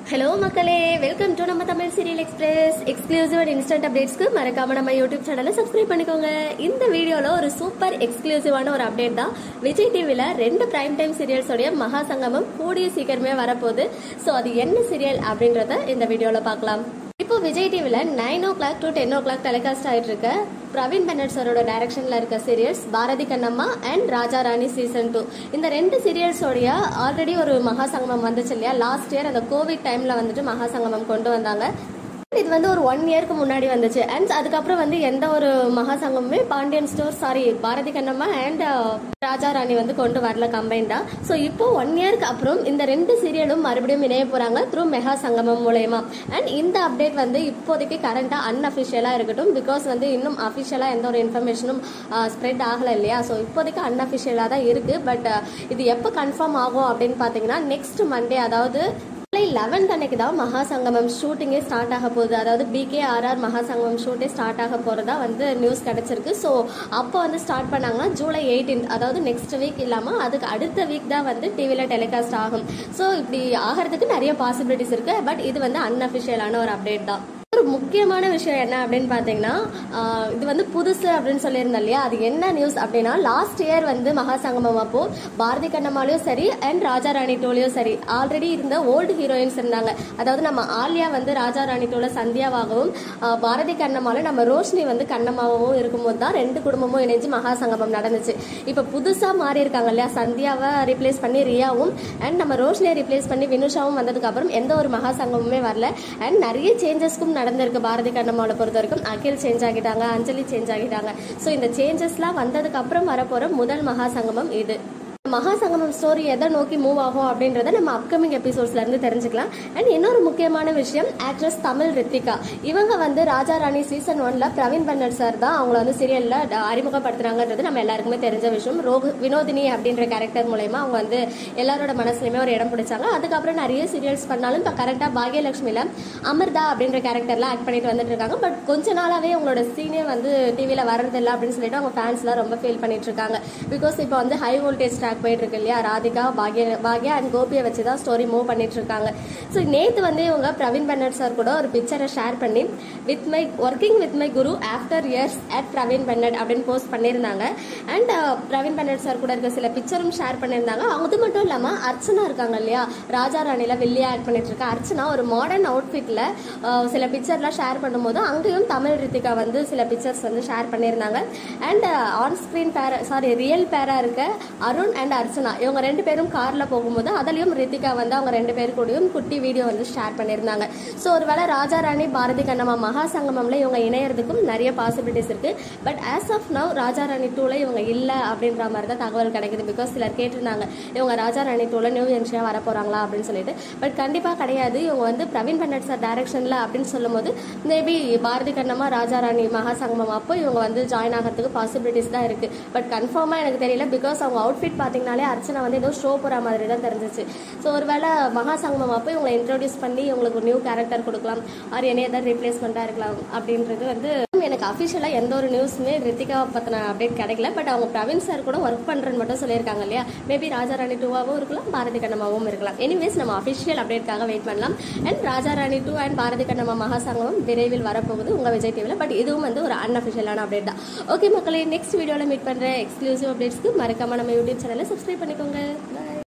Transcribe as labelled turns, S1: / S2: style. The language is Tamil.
S1: ஹலோ மக்களே வெல்கம் டு நம்ம Tamil serial express exclusive and instant அப்டேட்ஸ்க்கு மறக்காம நம்ம யூடியூப் சேனலை சப்ஸ்கிரைப் பண்ணிக்கோங்க இந்த வீடியோல ஒரு சூப்பர் எக்ஸ்க்ளூசிவான ஒரு அப்டேட் தான் விஜய் டிவில ரெண்டு பிரைம் டைம் சீரியல்ஸோடைய மகா சங்கமம் கூடிய சீக்கிரமே வரப்போகுது ஸோ அது என்ன சீரியல் அப்படின்றத இந்த வீடியோல பார்க்கலாம் இப்போ விஜய் டிவில nine o'clock to ten o'clock telecast ஆயிட்டு இருக்க பிரவீன் பென்னட் சரோட டைரக்ஷன்ல இருக்க serials Bharathi Kannamma and Raja Rani season two இந்த ரெண்டு சீரியல்ஸோடைய ஆல்ரெடி ஒரு மகா சங்கமம் வந்துச்சு இல்லையா லாஸ்ட் இயர் அந்த கோவிட் டைம்ல வந்துட்டு மகா சங்கமம் கொண்டு வந்தாங்க இது வந்து ஒரு ஒன் இயர்க்கு முன்னாடி வந்துச்சு அண்ட் அதுக்கப்புறம் வந்து எந்த ஒரு மகா சங்கமுமே Pandian store sorry Bharathi Kannamma and Raja Rani வந்து கொண்டு வரல கம்பைண்டா ஸோ இப்போ ஒன் இயர்க்கு அப்புறம் இந்த ரெண்டு சீரியலும் மறுபடியும் இணைய போறாங்க த்ரூ மெகா சங்கமம் மூலயமா அண்ட் இந்த அப்டேட் வந்து இப்போதைக்கு கரண்டா அன்அஃபிஷியலா இருக்கட்டும் பிகாஸ் வந்து இன்னும் அஃபிஷியலா எந்த ஒரு இன்ஃபர்மேஷனும் ஸ்ப்ரெட் ஆகல இல்லையா ஸோ இப்போதைக்கு அன்அஃபிஷியலா தான் இருக்கு பட் இது எப்போ கன்ஃபார்ம் ஆகும் அப்படின்னு பார்த்தீங்கன்னா நெக்ஸ்ட் மண்டே அதாவது ஜூலை லெவன்த் அன்னைக்கு தான் மகா சங்கமம் ஷூட்டிங்கே ஸ்டார்ட் ஆக போகுது அதாவது பிகே ஆர்ஆர் மகா சங்கமம் ஷூட்டே ஸ்டார்ட் ஆக போகிறதா வந்து நியூஸ் கிடச்சிருக்கு ஸோ அப்போ வந்து ஸ்டார்ட் பண்ணாங்கன்னா ஜூலை எயிட்டீன்த் அதாவது நெக்ஸ்ட் வீக் இல்லாமல் அதுக்கு அடுத்த வீக் தான் வந்து டிவியில் டெலிகாஸ்ட் ஆகும் ஸோ இப்படி ஆகிறதுக்கு நிறைய பாசிபிலிட்டிஸ் இருக்கு பட் இது வந்து அன்அஃபிஷியலான ஒரு அப்டேட் தான் ஒரு முக்கியமான விஷயம் என்ன அப்படின்னு பார்த்தீங்கன்னா ஆஹ் இது வந்து புதுசு அப்படின்னு சொல்லியிருந்தேன் இல்லையா அது என்ன நியூஸ் அப்படின்னா லாஸ்ட் இயர் வந்து மகா சங்கமம் அப்போ பாரதி கண்ணம்மாலையும் சரி அண்ட் ராஜா ராணி டோலையும் சரி ஆல்ரெடி இருந்த ஓல்டு ஹீரோயின்ஸ் இருந்தாங்க அதாவது நம்ம ஆலியா வந்து ராஜா ராணி டோல சந்தியாவாகவும் ஆஹ் பாரதி கண்ணம்மால நம்ம ரோஷினி வந்து கண்ணம்மாவும் இருக்கும்போது தான் ரெண்டு குடும்பமும் இணைஞ்சு மகா சங்கமம் நடந்துச்சு இப்போ புதுசாக மாறி இருக்காங்க இல்லையா சந்தியாவை ரீப்ளேஸ் பண்ணி ரியாவும் அண்ட் நம்ம ரோஷினியை ரீப்ளேஸ் பண்ணி வினுஷாவும் வந்ததுக்கு அப்புறம் எந்த ஒரு மகா சங்கமுமே வரல அண்ட் நிறைய சேஞ்சஸ்க்கும் நடந்திருக்கு பாரதி கண்ணம்மாவை பொறுத்த வரைக்கும் அகில் சேஞ்ச் ஆகிட்டாங்க அஞ்சலி சேஞ்ச் ஆகிட்டாங்க ஸோ இந்த சேஞ்சஸ்லாம் வந்ததுக்கு அப்புறம் வரப்போற முதல் மகா சங்கமம் இது மகா சங்கமம் ஸ்டோரி எதை நோக்கி மூவ் ஆகும் அப்படின்றத நம்ம அப்கமிங் எபிசோட்ஸ்ல இருந்து தெரிஞ்சுக்கலாம் அண்ட் இன்னொரு முக்கியமான விஷயம் ஆக்ட்ரஸ் தமிழ் ரித்திகா இவங்க வந்து ராஜா ராணி சீசன் ஒன்ல பிரவீன் பன்னட் சார் தான் அவங்கள வந்து சீரியல்ல அறிமுகப்படுத்துறாங்கன்றது நம்ம எல்லாருக்குமே தெரிஞ்ச விஷயம் ரோகு வினோதினி அப்படின்ற கேரக்டர் மூலயமா அவங்க வந்து எல்லாரோட மனசுலயுமே ஒரு இடம் பிடிச்சாங்க அதுக்கப்புறம் நிறைய சீரியல்ஸ் பண்ணாலும் இப்போ கரெக்டாக பாகியலட்சுமியில அமிர்தா அப்படின்ற கேரக்டர்ல ஆக்ட் பண்ணிட்டு வந்துட்டு இருக்காங்க பட் கொஞ்ச நாளாவே அவங்களோட சீனே வந்து டிவியில வர்றதில்ல அப்படின்னு சொல்லிட்டு அவங்க ஃபேன்ஸ்லாம் ரொம்ப ஃபீல் பண்ணிட்டு இருக்காங்க பிகாஸ் இப்போ வந்து ஹை வோல்டேஜ் ட்ராக் போயிட்டு இருக்கு இல்லையா ராதிகா பாக்ய பாக்யா அண்ட் கோபியை வச்சு தான் ஸ்டோரி மூவ் பண்ணிட்டு இருக்காங்க ஸோ நேற்று வந்து இவங்க பிரவீன் பன்னட் சார் கூட ஒரு பிக்சரை ஷேர் பண்ணி with my working with my guru after years at Praveen Bennett அப்படின்னு போஸ்ட் பண்ணியிருந்தாங்க அண்ட் பிரவீன் பன்னட் சார் கூட இருக்க சில பிக்சரும் ஷேர் பண்ணியிருந்தாங்க அது மட்டும் இல்லாமல் அர்ச்சனா இருக்காங்க இல்லையா ராஜா ராணில வெளியே ஆட் பண்ணிட்டு இருக்க அர்ச்சனா ஒரு மாடர்ன் அவுட்ஃபிட்ல சில பிக்சர்லாம் ஷேர் பண்ணும்போது அங்கேயும் தமிழ் ரித்திகா வந்து சில பிக்சர்ஸ் வந்து ஷேர் பண்ணியிருந்தாங்க அண்ட் ஆன் ஸ்க்ரீன் பேர சாரி ரியல் பேரா இருக்க அருண் அண்ட் அர்ச்சனா இவங்க ரெண்டு பேரும் கார்ல போகும்போது அதுலயும் ரித்திகா வந்து அவங்க ரெண்டு பேர் கூடயும் குட்டி வீடியோ வந்து ஷேர் பண்ணியிருந்தாங்க ஸோ ஒருவேளை ராஜா ராணி பாரதி கண்ணம்மா மகா சங்கமம்ல இவங்க இணையறதுக்கும் நிறைய பாசிபிலிட்டிஸ் இருக்கு but as of now Raja Rani டூல இவங்க இல்ல அப்படின்ற மாதிரி தான் தகவல் கிடைக்குது பிகாஸ் சிலர் கேட்டிருந்தாங்க இவங்க ராஜா ராணி டூல நியூ என்ஷியா வர போறாங்களா அப்படின்னு சொல்லிட்டு பட் கண்டிப்பா கிடையாது இவங்க வந்து பிரவீன் பன்னட் சார் டைரக்ஷன்ல அப்படின்னு சொல்லும்போது மேபி பாரதி கண்ணம்மா ராஜா ராணி மகா சங்கமம் அப்போ இவங்க வந்து ஜாயின் ஆகிறதுக்கு பாசிபிலிட்டிஸ் தான் இருக்கு பட் கன்ஃபார்மா எனக்கு தெரியல பிகாஸ் அவங்க அவுட்ஃபிட் பாத்தீங்கன்னாலே அர்ச்சனா வந்து ஏதோ ஷோ போற மாதிரி தான் தெரிஞ்சிச்சு ஸோ ஒருவேளை மகா சங்கமம் அப்போ இவங்களை இன்ட்ரோடியூஸ் பண்ணி இவங்களுக்கு நியூ கேரக்டர் கொடுக்கலாம் ஆர் என்ன ஏதாவது ரீப்ளேஸ்மெண்ட்டாக இருக்கலாம் அப்படின்றது வந்து எனக்கு அஃபிஷியலாக எந்த ஒரு நியூஸுமே ரித்திகாவை பற்றின அப்டேட் கிடைக்கல பட் அவங்க பிரவீன் சார் கூட ஒர்க் பண்ணுறேன்னு மட்டும் சொல்லியிருக்காங்க இல்லையா மேபி ராஜாராணி டூவாகவும் இருக்கலாம் பாரதி கண்ணமாவும் இருக்கலாம் எனிவேஸ் நம்ம அஃபிஷியல் அப்டேட்காக வெயிட் பண்ணலாம் and ராஜாராணி two and Bharathi Kannamma மகாசங்கமும் விரைவில் வரப்போகுது உங்கள் விஜய் டிவியில் பட் இதுவும் வந்து ஒரு அன்அஃபிஷியலான அப்டேட் தான் ஓகே மக்களே நெக்ஸ்ட் வீடியோவில் மீட் பண்ணுற எக்ஸ்க்ளூசிவ் அப்டேட்ஸ்க்கு மறக்காம நம்ம யூடியூப் சேனலை சப்ஸ்கிரைப் பண்ணிக்கோங்க Bye.